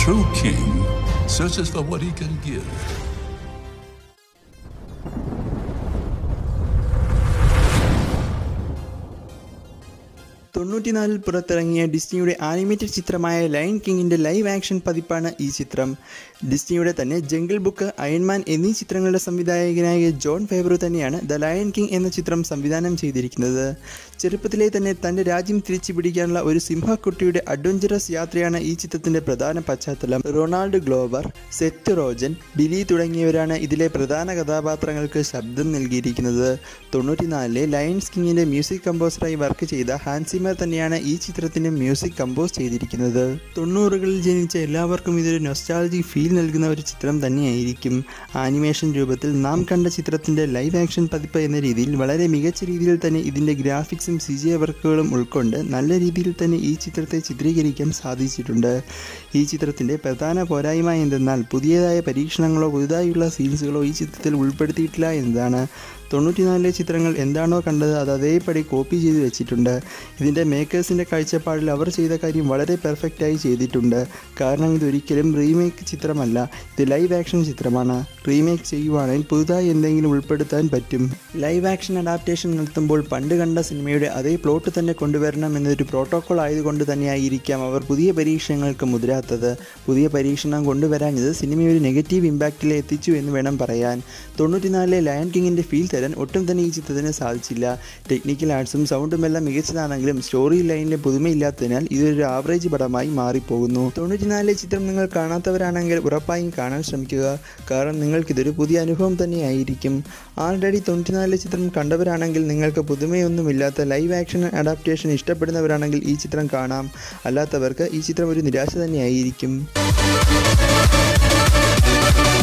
true king searches for what he can give. തൊണ്ണൂറ്റിനാലിൽ പുറത്തിറങ്ങിയ ഡിസ്നിയുടെ ആനിമേറ്റഡ് ചിത്രമായ ലയൺ കിങ്ങിൻ്റെ ലൈവ് ആക്ഷൻ പതിപ്പാണ് ഈ ചിത്രം ഡിസ്നിയുടെ തന്നെ ജംഗിൾ ബുക്ക് അയൺമാൻ എന്നീ ചിത്രങ്ങളുടെ സംവിധായകനായ ജോൺ ഫേബ്രു തന്നെയാണ് ദ ലയൺ കിങ് എന്ന ചിത്രം സംവിധാനം ചെയ്തിരിക്കുന്നത് ചെറുപ്പത്തിലെ തന്നെ തൻ്റെ രാജ്യം തിരിച്ചു പിടിക്കാനുള്ള ഒരു സിംഹക്കുട്ടിയുടെ അഡ്വഞ്ചറസ് യാത്രയാണ് ഈ ചിത്രത്തിൻ്റെ പ്രധാന പശ്ചാത്തലം Ronald Glover Seth Rogen Billy തുടങ്ങിയവരാണ് ഇതിലെ പ്രധാന കഥാപാത്രങ്ങൾക്ക് ശബ്ദം നൽകിയിരിക്കുന്നത് തൊണ്ണൂറ്റിനാലിലെ ലയൺസ് കിങ്ങിൻ്റെ മ്യൂസിക് കമ്പോസറായി വർക്ക് ചെയ്ത ഹാൻസിമർ തന്നെയാണ് ഈ ചിത്രത്തിന് മ്യൂസിക് കമ്പോസ് ചെയ്തിരിക്കുന്നത് തൊണ്ണൂറുകളിൽ ജനിച്ച എല്ലാവർക്കും ഇതൊരു നൊസ്റ്റാളജി ഫീൽ നൽകുന്ന ഒരു ചിത്രം തന്നെയായിരിക്കും ആനിമേഷൻ രൂപത്തിൽ നാം കണ്ട ചിത്രത്തിൻ്റെ ലൈവ് ആക്ഷൻ പതിപ്പ് എന്ന രീതിയിൽ വളരെ മികച്ച രീതിയിൽ തന്നെ ഇതിൻ്റെ ഗ്രാഫിക്സും സി ജി വർക്കുകളും ഉൾക്കൊണ്ട് നല്ല രീതിയിൽ തന്നെ ഈ ചിത്രത്തെ ചിത്രീകരിക്കാൻ സാധിച്ചിട്ടുണ്ട് ഈ ചിത്രത്തിൻ്റെ പ്രധാന പോരായ്മ എന്തെന്നാൽ പുതിയതായ പരീക്ഷണങ്ങളോ പുതുതായുള്ള സീൻസുകളോ ഈ ചിത്രത്തിൽ ഉൾപ്പെടുത്തിയിട്ടില്ല എന്നതാണ് തൊണ്ണൂറ്റിനാലിലെ ചിത്രങ്ങൾ എന്താണോ കണ്ടത് അത് അതേപടി കോപ്പി ചെയ്ത് വെച്ചിട്ടുണ്ട് ഇതിൻ്റെ മേക്കേഴ്സിൻ്റെ കാഴ്ചപ്പാടിൽ അവർ ചെയ്ത കാര്യം വളരെ പെർഫെക്റ്റായി ചെയ്തിട്ടുണ്ട് കാരണം ഇതൊരിക്കലും റീമേക്ക് ചിത്രമല്ല ഇത് ലൈവ് ആക്ഷൻ ചിത്രമാണ് റീമേക്ക് ചെയ്യുവാണെങ്കിൽ പുതുതായി എന്തെങ്കിലും ഉൾപ്പെടുത്താൻ പറ്റും ലൈവ് ആക്ഷൻ അഡാപ്റ്റേഷൻ നടത്തുമ്പോൾ പണ്ട് കണ്ട സിനിമയുടെ അതേ പ്ലോട്ട് തന്നെ കൊണ്ടുവരണം എന്നൊരു പ്രോട്ടോകോൾ ആയതുകൊണ്ട് തന്നെയായിരിക്കാം അവർ പുതിയ പരീക്ഷണങ്ങൾക്ക് മുതിരാത്തത് പുതിയ പരീക്ഷണം കൊണ്ടുവരാഞ്ഞത് സിനിമയെ ഒരു നെഗറ്റീവ് ഇമ്പാക്റ്റിൽ എത്തിച്ചു എന്ന് വേണം പറയാൻ തൊണ്ണൂറ്റിനാലിലെ ലയൺ കിങ്ങിൻ്റെ ഫീൽ തരാൻ ഒട്ടും തന്നെ ഈ ചിത്രത്തിന് സാധിച്ചില്ല ടെക്നിക്കൽ ആർട്സും സൗണ്ടും എല്ലാം മികച്ചതാണെങ്കിലും സ്റ്റോറി ലൈനിലെ പുതുമയില്ലാത്തതിനാൽ ഇതൊരു ആവറേജ് പടമായി മാറിപ്പോകുന്നു തൊണ്ണൂറ്റിനാലിലെ ചിത്രം നിങ്ങൾ കാണാത്തവരാണെങ്കിൽ ഉറപ്പായും കാണാൻ ശ്രമിക്കുക കാരണം നിങ്ങൾക്കിതൊരു പുതിയ അനുഭവം തന്നെയായിരിക്കും ആൾറെഡി തൊണ്ണൂറ്റിനാലിലെ ചിത്രം കണ്ടവരാണെങ്കിൽ നിങ്ങൾക്ക് പുതുമയൊന്നുമില്ലാത്ത ലൈവ് ആക്ഷൻ അഡാപ്റ്റേഷൻ ഇഷ്ടപ്പെടുന്നവരാണെങ്കിൽ ഈ ചിത്രം കാണാം അല്ലാത്തവർക്ക് ഈ ചിത്രം ഒരു നിരാശ തന്നെയായിരിക്കും